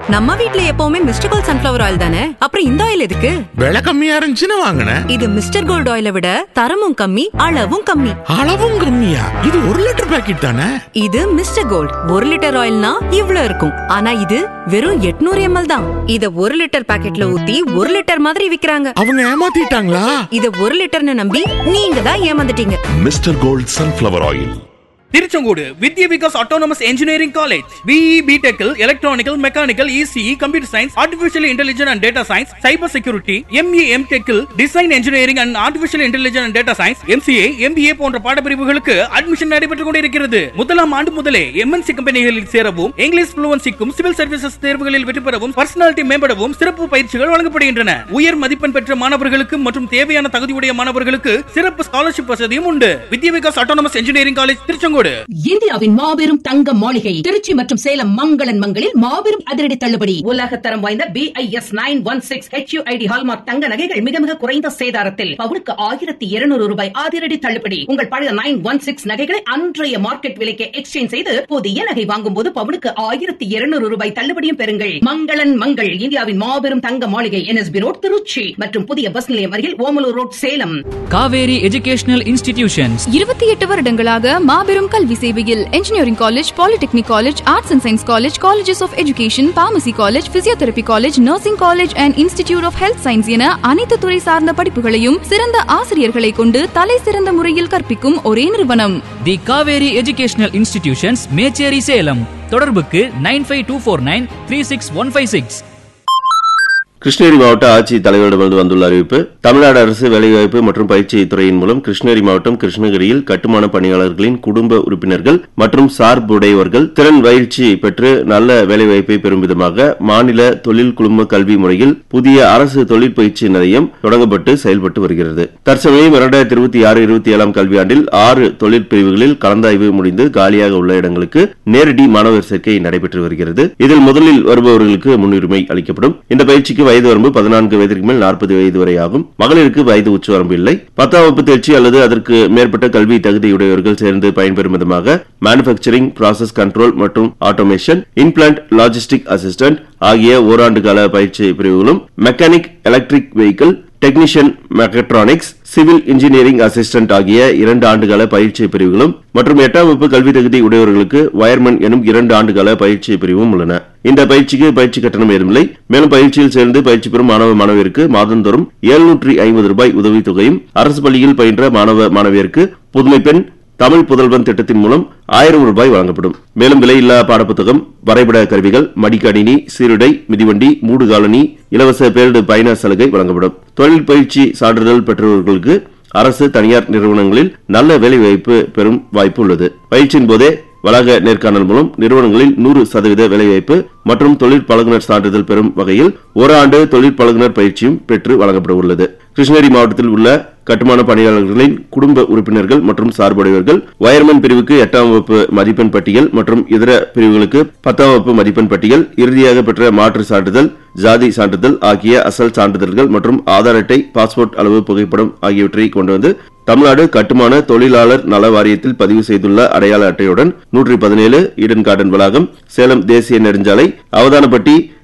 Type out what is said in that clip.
நம்ம வீட்ல எப்பவுமே மிஸ்டர் கோல்ட் சன்ஃபிளவர் ஆயில் தானே அப்புறம் இந்த ஆயில் எதுக்கு விலை கம்மியா இருந்துச்சுன்னு வாங்கினேன் இது மிஸ்டர் கோல்ட் ஆயிலை விட தரமும் கம்மி அளவும் கம்மி அளவும் கம்மியா இது ஒரு லிட்டர் பாக்கெட் தானே இது மிஸ்டர் கோல்ட் ஒரு லிட்டர் ஆயில்னா இவ்ளோ இருக்கும் ஆனா இது வெறும் 800 எம்எல் தான் இத ஒரு லிட்டர் பாக்கெட்ல ஊத்தி ஒரு லிட்டர் மாதிரி விக்கிறாங்க அவங்க ஏமாத்திட்டாங்களா இத ஒரு லிட்டர்னு நம்பி நீங்க தான் ஏமாந்துட்டீங்க mister Gold sunflower oil Tiruchengode Vidya Vikas autonomous engineering college BE பிடெக்கில் electronical mechanical ECE computer science artificial intelligence and data science cyber security ME M டெக்கில் design engineering and artificial intelligence and data science MCA MBA போன்ற பாடப்பிரிவுகளுக்கு admission நடைபெற்றுக் கொண்டிருக்கிறது முதலாம் ஆண்டு முதலே MNC கம்பெனிகளில் சேரவும் இங்கிலீஷ் புளுவன்சிக்கும் சிவில் சர்வீசஸ் தேர்வுகளில் வெற்றி பெறவும் பர்சனாலிட்டி மேம்படவும் சிறப்பு பயிற்சிகள் வழங்கப்படுகின்றன உயர் மதிப்பெண் பெற்ற மாணவர்களுக்கு மற்றும் தேவையான தகுதியுடைய மாணவர்களுக்கு சிறப்பு ஸ்காலர்ஷிப் வசதியும் உண்டு Vidya Vikas autonomous engineering college Tiruchengode இந்தியாவின் மாபெரும் தங்க மாளிகை திருச்சி மற்றும் சேலம் மங்களன் மங்களில் மாபெரும் அதிரடி தள்ளுபடி உலக தரம் வாய்ந்த B I S nine one six HUID hallmark தங்க நகைகள் மிக மிக குறைந்த சேதாரத்தில் பவுனுக்கு ஆயிரத்தி இருநூறு ரூபாய் அதிரடி தள்ளுபடி உங்கள் பழைய நைன் ஒன் சிக்ஸ் நகைகளை அன்றைய மார்க்கெட் விலைக்கு எக்ஸ்சேஞ்ச் செய்து புதிய நகை வாங்கும் போது பவுனுக்கு ஆயிரத்தி இருநூறு ரூபாய் தள்ளுபடியும் பெறுங்கள் மங்களன் மங்கள் இந்தியாவின் மாபெரும் தங்க மாளிகை என்எஸ்பி ரோட் திருச்சி மற்றும் புதிய பஸ் நிலையம் அருகில் Omalur road Salem Kaveri educational institutions இருபத்தி எட்டு வருடங்களாக மாபெரும் கல்வி சேவையில் engineering college polytechnic college arts and science college colleges of education pharmacy college physiotherapy college nursing college and institute of health science என அனைத்து துறை சார்ந்த படிப்புகளையும் சிறந்த ஆசிரியர்களை கொண்டு தலை சிறந்த முறையில் கற்பிக்கும் ஒரே நிறுவனம் the Kaveri educational institutions Mecheri Salem தொடர்புக்கு nine five two four nine three six one five six Krishnagiri மாவட்ட ஆட்சி தலைவரிடமிருந்து வந்துள்ள அறிவிப்பு தமிழ்நாடு அரசு வேலைவாய்ப்பு மற்றும் பயிற்சி துறையின் மூலம் கிருஷ்ணகிரி மாவட்டம் கிருஷ்ணகிரியில் கட்டுமான பணியாளர்களின் குடும்ப உறுப்பினர்கள் மற்றும் சார்புடையவர்கள் திறன் பயிற்சி பெற்று நல்ல வேலைவாய்ப்பை பெறும் விதமாக மாநில தொழில் குழும கல்வி முறையில் புதிய அரசு தொழில் பயிற்சி நிலையம் தொடங்கப்பட்டு செயல்பட்டு வருகிறது தற்சமயம் இரண்டாயிரத்தி இருபத்தி ஆறு இருபத்தி ஏழாம் கல்வியாண்டில் ஆறு தொழில் பிரிவுகளில் கலந்தாய்வு முடிந்து காலியாக உள்ள இடங்களுக்கு நேரடி மாணவர் சேர்க்கை நடைபெற்று வருகிறது இதில் முதலில் வருபவர்களுக்கு முன்னுரிமை அளிக்கப்படும் இந்த பயிற்சிக்கு வயது வரம்பு பதினான்கு வயதிற்கு மேல் நாற்பது வயது வரை ஆகும் மகளிருக்கு வயது உச்சவரம்பு இல்லை பத்தாம் வகுப்பு தேர்ச்சி அல்லது அதற்கு மேற்பட்ட கல்வி தகுதியுடையவர்கள் சேர்ந்து பயன்பெறும் விதமாக மேனுபேக்சரிங் ப்ராசஸ் கண்ட்ரோல் மற்றும் ஆட்டோமேஷன் இன்பிளான்ட் லாஜிஸ்டிக் அசிஸ்டன்ட் ஆகிய ஓராண்டு கால பயிற்சி பிரிவுகளும் mechanic electric vehicle technician mechatronics civil engineering assistant ஆகிய இரண்டு ஆண்டுகால பயிற்சி பிரிவுகளும் மற்றும் எட்டாம் வகுப்பு கல்வி தகுதி உடையவர்களுக்கு வயர்மன் எனும் இரண்டு ஆண்டுகால பயிற்சி பிரிவும் உள்ளன இந்த பயிற்சிக்கு பயிற்சி கட்டணம் ஏதுமில்லை மேலும் பயிற்சியில் சேர்ந்து பயிற்சி பெறும் மாணவ மாணவியருக்கு மாதந்தோறும் எழுநூற்றி ஐம்பது ரூபாய் உதவித்தொகையும் அரசு பள்ளியில் பயின்ற மாணவ மாணவியருக்கு புதுமை பெண் தமிழ் புதல்வன் திட்டத்தின் மூலம் ஆயிரம் ரூபாய் வழங்கப்படும் மேலும் விலையில்லா பாடப்புத்தகம் வரைபட கருவிகள் மடிக்கணினி சீருடை மிதிவண்டி மூடுகாலனி இலவச பேரிடு பயண சலுகை வழங்கப்படும் தொழில் பயிற்சி சான்றிதழ் பெற்றவர்களுக்கு அரசு தனியார் நிறுவனங்களில் நல்ல வேலைவாய்ப்பு பெறும் வாய்ப்பு உள்ளது பயிற்சியின் போதே வளாக நேர்காணல் மூலம் நிறுவனங்களில் நூறு சதவீத வேலைவாய்ப்பு மற்றும் தொழில் பழகுனர் சான்றிதழ் பெறும் வகையில் ஓராண்டு தொழில் பழகுனர் பயிற்சியும் பெற்று வழங்கப்பட உள்ளது கிருஷ்ணகிரி மாவட்டத்தில் உள்ள கட்டுமான பணியாளர்களின் குடும்ப உறுப்பினர்கள் மற்றும் சார்புடையவர்கள் வயர்மன் பிரிவுக்கு எட்டாம் வகுப்பு மதிப்பெண் பட்டியல் மற்றும் இதர பிரிவுகளுக்கு பத்தாம் வகுப்பு மதிப்பெண் பட்டியல் இறுதியாக பெற்ற மாற்று சான்றிதழ் ஜாதி சான்றிதழ் ஆகிய அசல் சான்றிதழ்கள் மற்றும் ஆதார் அட்டை பாஸ்போர்ட் அளவு புகைப்படம் ஆகியவற்றை கொண்டு வந்து தமிழ்நாடு கட்டுமான தொழிலாளர் நல வாரியத்தில் பதிவு செய்துள்ள அடையாள அட்டையுடன் நூற்றி பதினேழு ஈடன் கார்டன் வளாகம் சேலம் தேசிய நெடுஞ்சாலை அவதானப்பட்டி